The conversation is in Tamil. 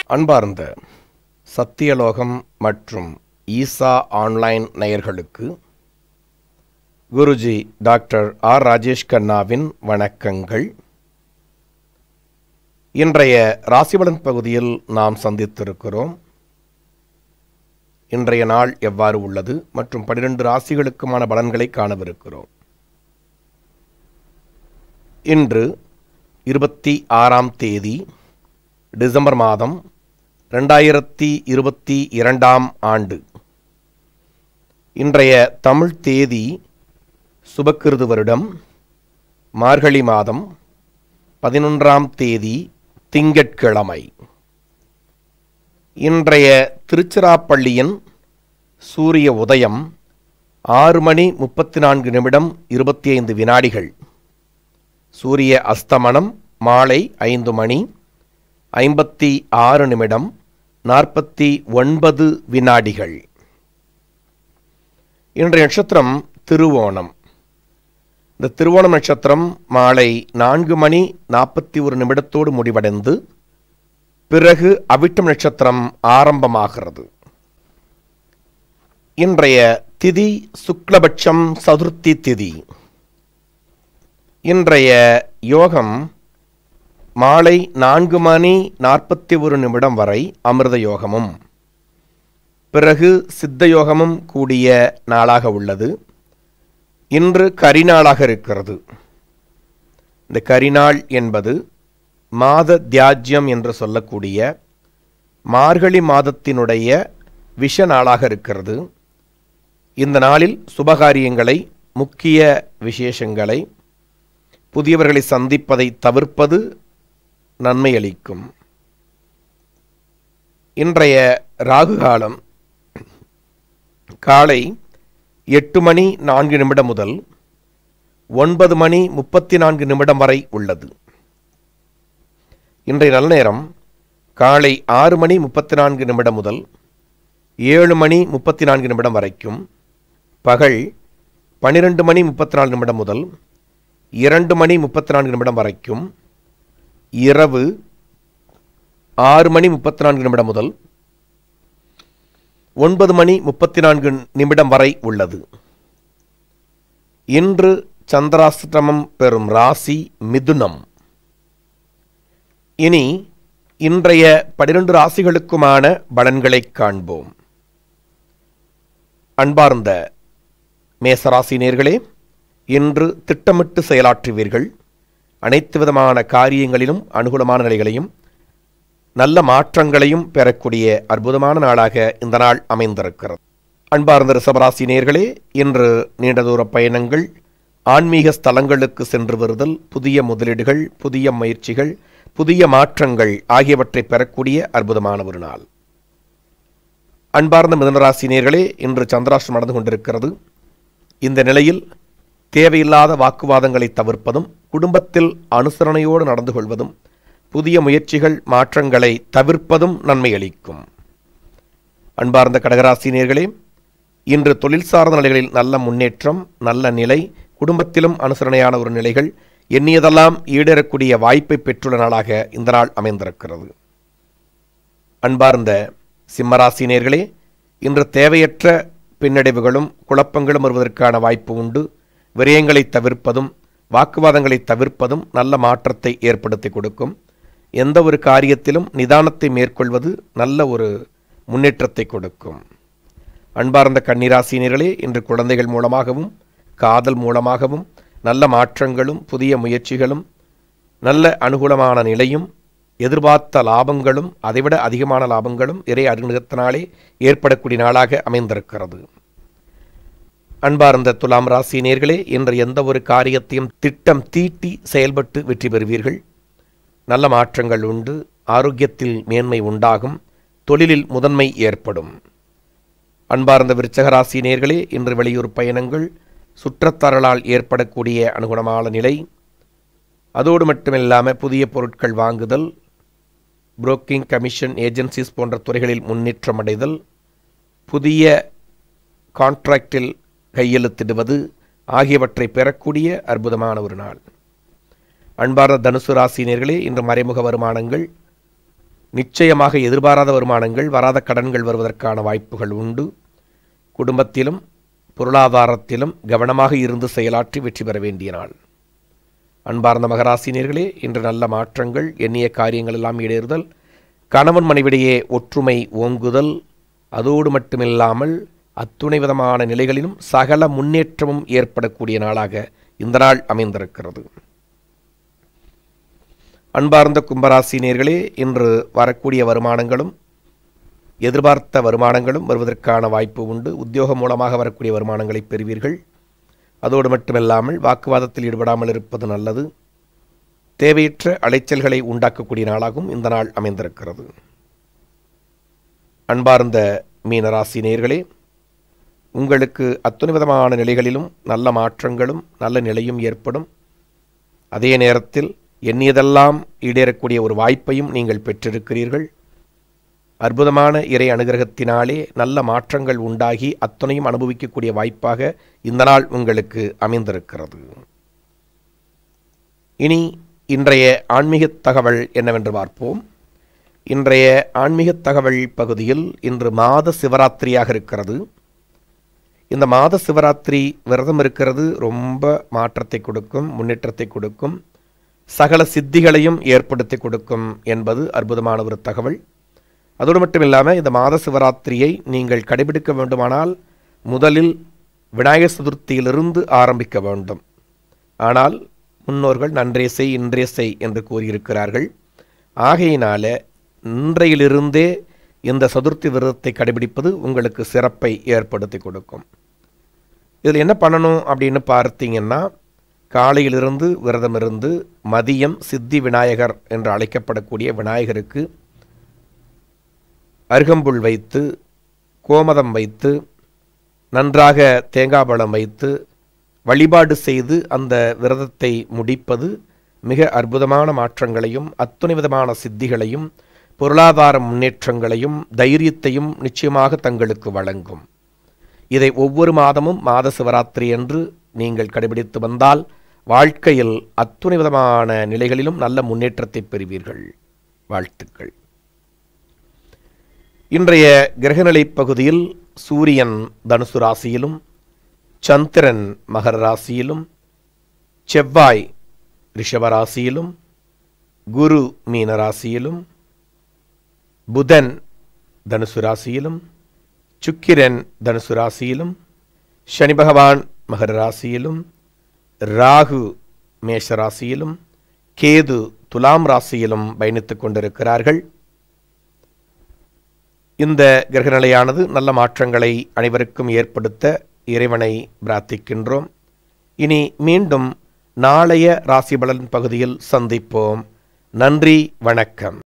அன்பார்ந்த சத்தியலோகம் மற்றும் ஈசா ஆன்லைன் நேயர்களுக்கு குருஜி டாக்டர் ஆர் ராஜேஷ் கண்ணாவின் வணக்கங்கள் இன்றைய ராசிபலன் பகுதியில் நாம் சந்தித்திருக்கிறோம் இன்றைய நாள் எவ்வாறு உள்ளது மற்றும் பனிரெண்டு ராசிகளுக்குமான பலன்களை காணவிருக்கிறோம் இன்று இருபத்தி ஆறாம் தேதி டிசம்பர் மாதம் ரெண்டாயிரத்தி இருபத்தி இரண்டாம் ஆண்டு இன்றைய தமிழ் தேதி சுபக்கிருது வருடம் மார்கழி மாதம் பதினொன்றாம் தேதி திங்கட்கிழமை இன்றைய திருச்சிராப்பள்ளியின் சூரிய உதயம் ஆறு மணி முப்பத்தி நான்கு நிமிடம் இருபத்தி ஐந்து வினாடிகள் சூரிய அஸ்தமனம் மாலை ஐந்து மணி ஐம்பத்தி ஆறு நிமிடம் நாற்பத்தி ஒன்பது வினாடிகள் இன்றைய நட்சத்திரம் திருவோணம் இந்த திருவோணம் நட்சத்திரம் மாலை நான்கு மணி நாற்பத்தி ஒரு நிமிடத்தோடு முடிவடைந்து பிறகு அவிட்டம் நட்சத்திரம் ஆரம்பமாகிறது இன்றைய திதி சுக்லபட்சம் சதுர்த்தி திதி இன்றைய யோகம் மாலை நான்கு மணி நாற்பத்தி ஒரு நிமிடம் வரை அமிர்த யோகமும் பிறகு சித்த யோகமும் கூடிய நாளாக உள்ளது இன்று கரிநாளாக இருக்கிறது இந்த கரிநாள் என்பது மாத தியாஜ்யம் என்று சொல்லக்கூடிய மார்கழி மாதத்தினுடைய விஷ நாளாக இருக்கிறது இந்த நாளில் சுபகாரியங்களை முக்கிய விசேஷங்களை புதியவர்களை சந்திப்பதை தவிர்ப்பது நன்மை அளிக்கும் இன்றைய ராகு காலம் காலை எட்டு மணி நான்கு நிமிடம் முதல் ஒன்பது மணி முப்பத்தி நான்கு நிமிடம் வரை உள்ளது இன்றைய நல்ல நேரம் காலை ஆறு மணி முப்பத்தி நான்கு நிமிடம் முதல் ஏழு மணி முப்பத்தி நான்கு நிமிடம் வரைக்கும் பகல் பன்னிரெண்டு மணி முப்பத்தி நாலு நிமிடம் முதல் இரண்டு மணி முப்பத்தி நான்கு நிமிடம் வரைக்கும் இரவு ஆறு மணி முப்பத்தி நான்கு நிமிடம் முதல் ஒன்பது மணி முப்பத்தி நான்கு நிமிடம் வரை உள்ளது இன்று சந்திராஷ்டமம் பெறும் ராசி மிதுனம் இனி இன்றைய பனிரெண்டு ராசிகளுக்குமான பலன்களை காண்போம் அன்பார்ந்த மேசராசி நேர்களே இன்று திட்டமிட்டு செயலாற்றுவீர்கள் அனைத்து விதமான காரியங்களிலும் அனுகூலமான நிலைகளையும் நல்ல மாற்றங்களையும் பெறக்கூடிய அற்புதமான நாளாக இந்த நாள் அமைந்திருக்கிறது அன்பார்ந்த ரிசபராசி நேர்களே இன்று நீண்ட தூர பயணங்கள் ஆன்மீக ஸ்தலங்களுக்கு சென்று வருதல் புதிய முதலீடுகள் புதிய முயற்சிகள் புதிய மாற்றங்கள் ஆகியவற்றை பெறக்கூடிய அற்புதமான ஒரு நாள் அன்பார்ந்த மிதனராசி நேர்களே இன்று சந்திராஷ்டம் நடந்து கொண்டிருக்கிறது இந்த நிலையில் தேவையில்லாத வாக்குவாதங்களை தவிர்ப்பதும் குடும்பத்தில் அனுசரணையோடு நடந்து கொள்வதும் புதிய முயற்சிகள் மாற்றங்களை தவிர்ப்பதும் நன்மை அளிக்கும் அன்பார்ந்த கடகராசினியர்களே இன்று தொழில் சார்ந்த நிலைகளில் நல்ல முன்னேற்றம் நல்ல நிலை குடும்பத்திலும் அனுசரணையான ஒரு நிலைகள் எண்ணியதெல்லாம் ஈடேறக்கூடிய வாய்ப்பை பெற்றுள்ள நாளாக இந்த நாள் அமைந்திருக்கிறது அன்பார்ந்த சிம்மராசினியர்களே இன்று தேவையற்ற பின்னடைவுகளும் குழப்பங்களும் வருவதற்கான வாய்ப்பு உண்டு விரயங்களை தவிர்ப்பதும் வாக்குவாதங்களை தவிர்ப்பதும் நல்ல மாற்றத்தை ஏற்படுத்தி கொடுக்கும் எந்த ஒரு காரியத்திலும் நிதானத்தை மேற்கொள்வது நல்ல ஒரு முன்னேற்றத்தை கொடுக்கும் அன்பார்ந்த கன்னிராசினியர்களே இன்று குழந்தைகள் மூலமாகவும் காதல் மூலமாகவும் நல்ல மாற்றங்களும் புதிய முயற்சிகளும் நல்ல அனுகூலமான நிலையும் எதிர்பார்த்த லாபங்களும் அதைவிட அதிகமான லாபங்களும் இறை அறிமுகத்தினாலே ஏற்படக்கூடிய நாளாக அமைந்திருக்கிறது அன்பார்ந்த துலாம் ராசி நேர்களே இன்று எந்த ஒரு காரியத்தையும் திட்டம் தீட்டி செயல்பட்டு வெற்றி பெறுவீர்கள் நல்ல மாற்றங்கள் உண்டு ஆரோக்கியத்தில் மேன்மை உண்டாகும் தொழிலில் முதன்மை ஏற்படும் அன்பார்ந்த விருச்சக ராசி நேர்களே இன்று வெளியூர் பயணங்கள் சுற்றத்தரலால் ஏற்படக்கூடிய அனுகுணமான நிலை அதோடு மட்டுமில்லாமல் புதிய பொருட்கள் வாங்குதல் புரோக்கிங் கமிஷன் ஏஜென்சிஸ் போன்ற துறைகளில் முன்னேற்றம் அடைதல் புதிய கான்ட்ராக்டில் கையெழுத்திடுவது ஆகியவற்றை பெறக்கூடிய அற்புதமான ஒரு நாள் அன்பார்ந்த தனுசு ராசினியர்களே இன்று மறைமுக வருமானங்கள் நிச்சயமாக எதிர்பாராத வருமானங்கள் வராத கடன்கள் வருவதற்கான வாய்ப்புகள் உண்டு குடும்பத்திலும் பொருளாதாரத்திலும் கவனமாக இருந்து செயலாற்றி வெற்றி பெற வேண்டிய நாள் அன்பார்ந்த மகராசினியர்களே இன்று நல்ல மாற்றங்கள் எண்ணிய காரியங்கள் எல்லாம் ஈடேறுதல் கணவன் மனைவிடையே ஒற்றுமை ஓங்குதல் அதோடு மட்டுமில்லாமல் அத்துணை விதமான நிலைகளிலும் சகல முன்னேற்றமும் ஏற்படக்கூடிய நாளாக இந்த நாள் அமைந்திருக்கிறது அன்பார்ந்த கும்பராசினியர்களே இன்று வரக்கூடிய வருமானங்களும் எதிர்பார்த்த வருமானங்களும் வருவதற்கான வாய்ப்பு உண்டு உத்தியோகம் மூலமாக வரக்கூடிய வருமானங்களை பெறுவீர்கள் அதோடு மட்டுமல்லாமல் வாக்குவாதத்தில் ஈடுபடாமல் இருப்பது நல்லது தேவையற்ற அலைச்சல்களை உண்டாக்கக்கூடிய நாளாகவும் இந்த நாள் அமைந்திருக்கிறது அன்பார்ந்த மீனராசி நேயர்களே உங்களுக்கு அத்துணை விதமான நிலைகளிலும் நல்ல மாற்றங்களும் நல்ல நிலையும் ஏற்படும் அதே நேரத்தில் எண்ணியதெல்லாம் ஈடேறக்கூடிய ஒரு வாய்ப்பையும் நீங்கள் பெற்றிருக்கிறீர்கள் அற்புதமான இறை அனுகிரகத்தினாலே நல்ல மாற்றங்கள் உண்டாகி அத்துணையும் அனுபவிக்கக்கூடிய வாய்ப்பாக இந்த நாள் உங்களுக்கு அமைந்திருக்கிறது இனி இன்றைய ஆன்மீக தகவல் என்னவென்று பார்ப்போம் இன்றைய ஆன்மீக தகவல் பகுதியில் இன்று மாத சிவராத்திரியாக இருக்கிறது இந்த மாத சிவராத்திரி விரதம் இருக்கிறது ரொம்ப மாற்றத்தை கொடுக்கும் முன்னேற்றத்தை கொடுக்கும் சகல சித்திகளையும் ஏற்படுத்தி கொடுக்கும் என்பது அற்புதமான ஒரு தகவல் அதோடு மட்டும் இல்லாமல் இந்த மாத சிவராத்திரியை நீங்கள் கடைபிடிக்க வேண்டுமானால் முதலில் விநாயகர் சதுர்த்தியிலிருந்து ஆரம்பிக்க வேண்டும் ஆனால் முன்னோர்கள் நன்றே செய் இன்றே செய் என்று கூறியிருக்கிறார்கள் ஆகையினால இன்றையிலிருந்தே இந்த சதுர்த்தி விரதத்தை கடைபிடிப்பது உங்களுக்கு சிறப்பை ஏற்படுத்தி கொடுக்கும் இதில் என்ன பண்ணணும் அப்படின்னு பார்த்தீங்கன்னா காலையிலிருந்து விரதம் இருந்து மதியம் சித்தி விநாயகர் என்று அழைக்கப்படக்கூடிய விநாயகருக்கு அருகம்புல் வைத்து கோமதம் வைத்து நன்றாக தேங்காய் பழம் வைத்து வழிபாடு செய்து அந்த விரதத்தை முடிப்பது மிக அற்புதமான மாற்றங்களையும் அத்துணை விதமான சித்திகளையும் பொருளாதார முன்னேற்றங்களையும் தைரியத்தையும் நிச்சயமாக தங்களுக்கு வழங்கும் இதை ஒவ்வொரு மாதமும் மாத சிவராத்திரி என்று நீங்கள் கடைபிடித்து வந்தால் வாழ்க்கையில் அத்துணை விதமான நிலைகளிலும் நல்ல முன்னேற்றத்தை பெறுவீர்கள் வாழ்த்துக்கள் இன்றைய கிரகநிலை பகுதியில் சூரியன் தனுசு ராசியிலும் சந்திரன் மகர ராசியிலும் செவ்வாய் ரிஷப ராசியிலும் குரு மீன ராசியிலும் புதன் தனுசு ராசியிலும் சுக்கிரன் தனுசு ராசியிலும் சனி பகவான் மகர ராசியிலும் ராகு மேஷ ராசியிலும் கேது துலாம் ராசியிலும் பயணித்துக் கொண்டிருக்கிறார்கள் இந்த கிரகநிலையானது நல்ல மாற்றங்களை அனைவருக்கும் ஏற்படுத்த இறைவனை பிரார்த்திக்கின்றோம் இனி மீண்டும் நாளைய ராசி பலன் பகுதியில் சந்திப்போம் நன்றி வணக்கம்